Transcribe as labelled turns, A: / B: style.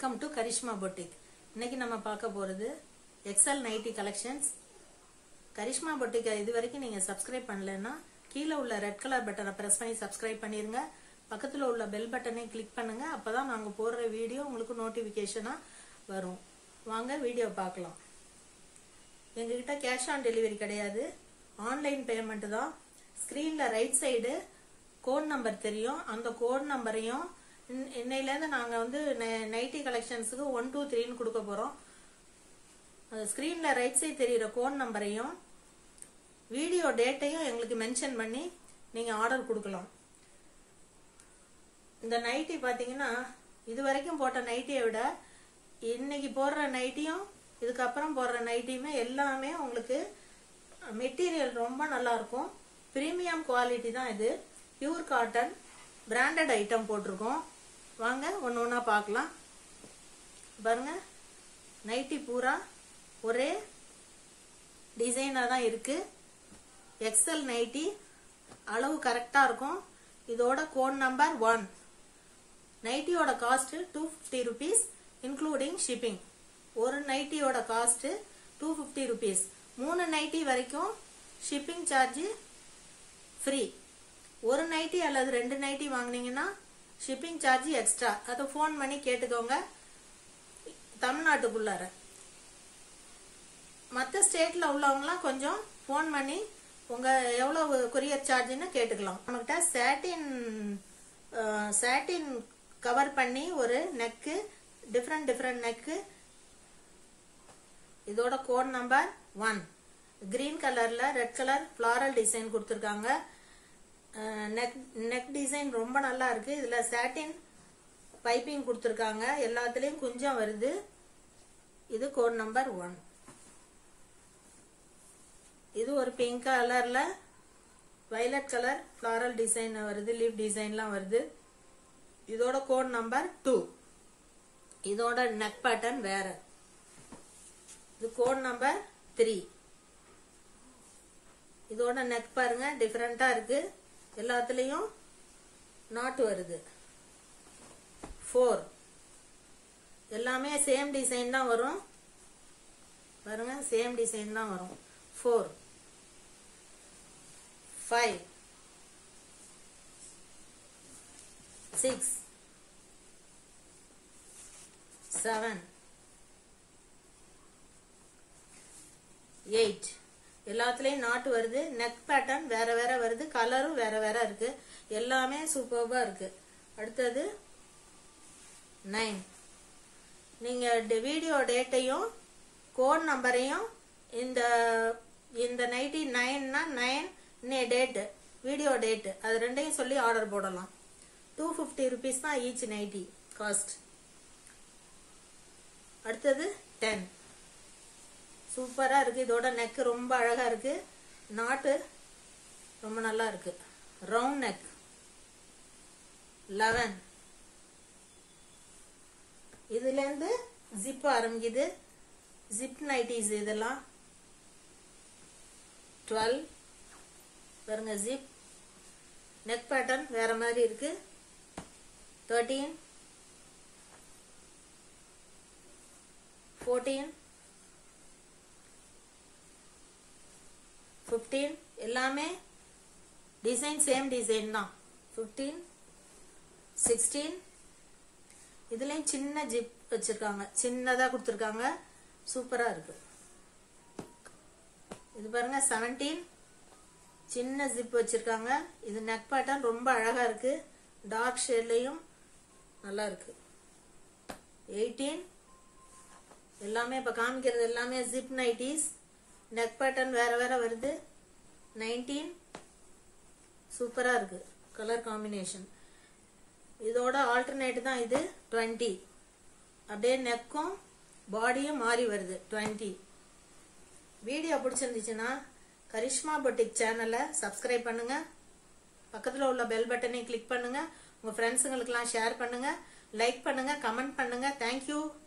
A: welcome to Karishma boutique இன்னைக்கு நம்ம பார்க்க போறது எக்ஸல் நைட்டி கலெக்ஷன்ஸ் கரிஷ்மா பொட்டிக்கை இது வரைக்கும் நீங்க சப்ஸ்கிரைப் பண்ணலன்னா கீழே உள்ள ரெட் கலர் பட்டனை பிரஸ் பண்ணி சப்ஸ்கிரைப் பண்ணிருங்க பக்கத்துல உள்ள பெல் பட்டனை கிளிக் பண்ணுங்க அப்பதான் நாங்க போடுற வீடியோ உங்களுக்கு நோட்டிபிகேஷனா வரும் வாங்க வீடியோ பார்க்கலாம் எங்ககிட்ட கேஷ் ஆன் டெலிவரி கிடையாது ஆன்லைன் பேமெண்ட் தான் ஸ்க்ரீன்ல ரைட் சைடு கோட் நம்பர் தெரியும் அந்த கோட் நம்பரையும் இன்- இன்னையிலேருந்து நாங்கள் வந்து நைட்டி கலெக்ஷன்ஸுக்கு ஒன் டூ த்ரீன்னு கொடுக்க போகிறோம் அந்த ஸ்க்ரீனில் ரைட் சைடு தெரியிற கோட் நம்பரையும் வீடியோ டேட்டையும் எங்களுக்கு மென்ஷன் பண்ணி நீங்கள் ஆர்டர் கொடுக்கலாம் இந்த நைட்டி பார்த்தீங்கன்னா இது வரைக்கும் போட்ட நைட்டியை விட இன்னைக்கு போடுற நைட்டியும் இதுக்கப்புறம் போடுற நைட்டியுமே எல்லாமே உங்களுக்கு மெட்டீரியல் ரொம்ப நல்லா இருக்கும் ப்ரீமியம் குவாலிட்டி தான் இது பியூர் காட்டன் பிராண்டட் ஐட்டம் போட்டிருக்கோம் வாங்க ஒன்று ஒன்றா பார்க்கலாம் பாருங்க நைட்டி பூரா ஒரே டிசைனாக தான் இருக்கு எக்ஸல் நைட்டி அளவு கரெக்டாக இருக்கும் இதோட கோட் நம்பர் ஒன் நைட்டியோட cost two fifty rupees including shipping ஒரு நைட்டியோட காஸ்ட் டூ ஃபிஃப்டி ருபீஸ் மூணு நைட்டி வரைக்கும் ஷிப்பிங் சார்ஜ் ஃப்ரீ ஒரு நைட்டி அல்லது ரெண்டு நைட்டி வாங்குனீங்கன்னா ஷிப்பிங் சார்ஜ் எக்ஸ்ட்ரா அதை ஃபோன் பண்ணி கேட்டுக்கோங்க தமிழ்நாட்டுக்குள்ளார மற்ற ஸ்டேட்டில் உள்ளவங்களாம் கொஞ்சம் ஃபோன் பண்ணி உங்கள் எவ்வளோ கொரியர் சார்ஜ்னு கேட்டுக்கலாம் நம்மகிட்ட சேட்டின் சேட்டின் கவர் பண்ணி ஒரு நெக்கு டிஃப்ரெண்ட் டிஃப்ரெண்ட் நெக்கு இதோட கோட் நம்பர் ஒன் கிரீன் கலரில் ரெட் கலர் ஃப்ளாரல் டிசைன் கொடுத்துருக்காங்க நெக் நெக் டிசைன் ரொம்ப நல்லா இருக்கு இதில் சாட்டின் பைப்பிங் கொடுத்துருக்காங்க எல்லாத்துலேயும் குஞ்சம் வருது இது கோட் நம்பர் ஒன் இது ஒரு பிங்க் கலர்ல வயலட் கலர் ஃப்ளாரல் டிசைன் வருது லீஃப் டிசைன்லாம் வருது இதோட கோட் நம்பர் டூ இதோட நெக் பேட்டர்ன் வேற இது கோட் நம்பர் த்ரீ இதோட நெக் பாருங்க டிஃப்ரெண்டா இருக்கு எல்லாத்துலயும் நாட் வருது ஃபோர் எல்லாமே சேம் டிசைன் தான் வரும் பாருங்க சேம் டிசைன் தான் வரும் four five six seven eight எல்லாத்துலயும் நாட்டு வருது நெக் பேட்டர்ன் வேற வேற வருது கலரும் வேற வேற இருக்கு எல்லாமே சூப்பர்பா இருக்கு அடுத்தது நைன் நீங்க வீடியோ டேட்டையும் கோட் நம்பரையும் இந்த இந்த நைட்டி நைன்னா நைன் இன்னே டேட்டு வீடியோ டேட்டு அது ரெண்டையும் சொல்லி ஆர்டர் போடலாம் டூ ஃபிஃப்டி ருபீஸ் தான் ஈச் நைட்டி காஸ்ட் அடுத்தது டென் சூப்பரா இருக்கு இதோட நெக் ரொம்ப அழகா இருக்கு நாட்டு ரொம்ப நல்லா இருக்கு ரவுண்ட் நெக் லெவன் இதுல இருந்து ஜிப் ஆரம்பிக்குது ஜிப் நைட்டிஸ் இதெல்லாம் டுவெல் பாருங்க ஜிப் நெக் பேட்டர்ன் வேற மாதிரி இருக்கு தேர்ட்டீன் ஃபோர்டீன் ஃபிஃப்டீன் எல்லாமே டிசைன் சேம் டிசைன் தான் ஃபிஃப்டீன் சிக்ஸ்டீன் இதுலயும் சின்ன ஜிப் வச்சிருக்காங்க சின்னதா கொடுத்துருக்காங்க சூப்பரா இருக்கு இது பாருங்க செவன்டீன் சின்ன ஜிப் வச்சிருக்காங்க இது நெக் பேட்டர்ன் ரொம்ப அழகா இருக்கு டார்க் ஷேட்லயும் நல்லா இருக்கு எயிட்டீன் எல்லாமே இப்ப காமிக்கிறது எல்லாமே ஜிப் நைட்டிஸ் நெக் பேட்டர்ன் வேற வேற வருது நைன்டீன் சூப்பரா இருக்கு கலர் காம்பினேஷன் இதோட ஆல்டர்னேட் தான் இது டுவெண்ட்டி அப்படியே நெக்கும் பாடியும் மாறி வருது டுவெண்ட்டி வீடியோ பிடிச்சிருந்துச்சுன்னா கரிஷ்மா பொட்டிக் சேனலை சப்ஸ்கிரைப் பண்ணுங்க பக்கத்தில் உள்ள பெல் பட்டனை கிளிக் பண்ணுங்க உங்க ஃப்ரெண்ட்ஸுங்களுக்கெல்லாம் ஷேர் பண்ணுங்க லைக் பண்ணுங்க கமெண்ட் பண்ணுங்க தேங்க்யூ